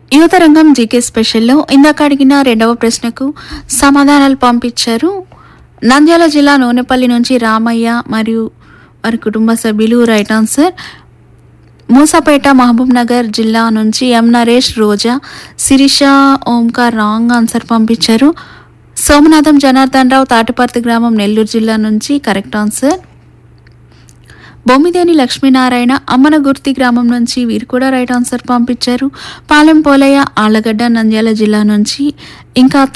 యువత రంగం జీకే స్పెషల్లో ఇందాక అడిగిన రెండవ ప్రశ్నకు సమాధానాలు పంపించారు నంద్యాల జిల్లా నూనెపల్లి నుంచి రామయ్య మరియు వారి కుటుంబ సభ్యులు right answer Musapeta Mahbubnagar జిల్లా నుంచి M Naresh Roja Shirisha Omkar wrong answer పంపించారు సోమనాథం జనార్దన్ రావు తాటిపర్తి గ్రామం నెల్లూరు జిల్లా నుంచి కరెక్ట్ ఆన్సర్ బొమ్మిదేని లక్ష్మీనారాయణ అమ్మనగుర్తి గ్రామం నుంచి వీరు కూడా రైట్ ఆన్సర్ పంపించారు పాలెం పోలయ్య ఆలగడ్డ నంద్యాల జిల్లా నుంచి ఇంకా